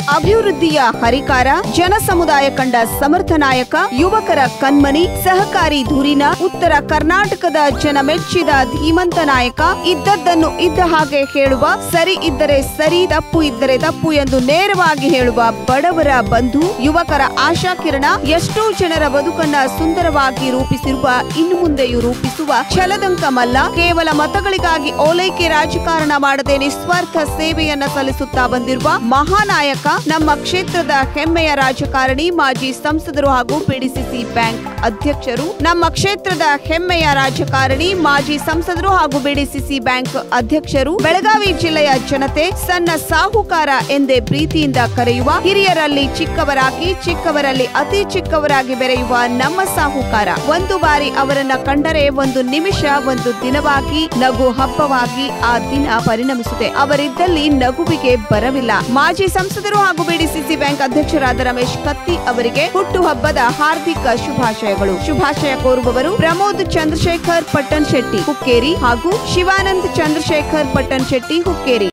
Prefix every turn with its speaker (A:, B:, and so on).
A: ಅಭಿವೃದ್ಧಿಯ ಹರಿಕಾರ ಜನ ಸಮುದಾಯ ಕಂಡ ಸಮರ್ಥ ನಾಯಕ ಯುವಕರ ಕಣ್ಮನಿ ಸಹಕಾರಿ ಧುರೀಣ ಉತ್ತರ ಕರ್ನಾಟಕದ ಜನ ಮೆಚ್ಚಿದ ಧೀಮಂತ ನಾಯಕ ಇದ್ದದ್ದನ್ನು ಇದ್ದ ಹಾಗೆ ಹೇಳುವ ಸರಿ ಇದ್ದರೆ ಸರಿ ತಪ್ಪು ಇದ್ದರೆ ತಪ್ಪು ಎಂದು ನೇರವಾಗಿ ಹೇಳುವ ಬಡವರ ಬಂಧು ಯುವಕರ ಆಶಾ ಕಿರಣ ಎಷ್ಟೋ ಜನರ ಬದುಕನ್ನ ಸುಂದರವಾಗಿ ರೂಪಿಸಿರುವ ಇನ್ನು ಮುಂದೆಯೂ ರೂಪಿಸುವ ಛಲದಂಕ ಮಲ್ಲ ಕೇವಲ ಮತಗಳಿಗಾಗಿ ಓಲೈಕೆ ರಾಜಕಾರಣ ಮಾಡದೆ ನಿಸ್ವಾರ್ಥ ಸೇವೆಯನ್ನ ಸಲ್ಲಿಸುತ್ತಾ ಬಂದಿರುವ ಮಹಾನಾಯಕ ನಮ್ಮ ಕ್ಷೇತ್ರದ ಹೆಮ್ಮೆಯ ರಾಜಕಾರಣಿ ಮಾಜಿ ಸಂಸದರು ಹಾಗೂ ಪಿಡಿಸಿಸಿ ಬ್ಯಾಂಕ್ ಅಧ್ಯಕ್ಷರು ನಮ್ಮ ಕ್ಷೇತ್ರದ ಹೆಮ್ಮೆಯ ರಾಜಕಾರಣಿ ಮಾಜಿ ಸಂಸದರು ಹಾಗೂ ಬಿಡಿಸಿಸಿ ಬ್ಯಾಂಕ್ ಅಧ್ಯಕ್ಷರು ಬೆಳಗಾವಿ ಜಿಲ್ಲೆಯ ಜನತೆ ಸಣ್ಣ ಸಾಹುಕಾರ ಎಂದೇ ಪ್ರೀತಿಯಿಂದ ಕರೆಯುವ ಹಿರಿಯರಲ್ಲಿ ಚಿಕ್ಕವರಾಗಿ ಚಿಕ್ಕವರಲ್ಲಿ ಅತಿ ಚಿಕ್ಕವರಾಗಿ ಬೆರೆಯುವ ನಮ್ಮ ಸಾಹುಕಾರ ಒಂದು ಬಾರಿ ಅವರನ್ನ ಕಂಡರೆ ಒಂದು ನಿಮಿಷ ಒಂದು ದಿನವಾಗಿ ನಗು ಹಬ್ಬವಾಗಿ ಆ ದಿನ ಪರಿಣಮಿಸಿದೆ ಅವರಿದ್ದಲ್ಲಿ ನಗುವಿಗೆ ಬರವಿಲ್ಲ ಮಾಜಿ ಸಂಸದರು ಹಾಗೂ ಬಿಡಿಸಿಸಿ ಬ್ಯಾಂಕ್ ಅಧ್ಯಕ್ಷರಾದ ರಮೇಶ್ ಕತ್ತಿ ಅವರಿಗೆ ಹುಟ್ಟುಹಬ್ಬದ ಹಾರ್ದಿಕ ಶುಭಾಶಯಗಳು ಶುಭಾಶಯ ಕೋರುವವರು ಪ್ರಮೋದ್ ಚಂದ್ರಶೇಖರ್ ಪಟ್ಟಣ್ ಶೆಟ್ಟಿ ಹುಕ್ಕೇರಿ ಹಾಗೂ ಶಿವಾನಂದ್ ಚಂದ್ರಶೇಖರ್ ಪಟ್ಟಣ್ ಶೆಟ್ಟಿ ಹುಕ್ಕೇರಿ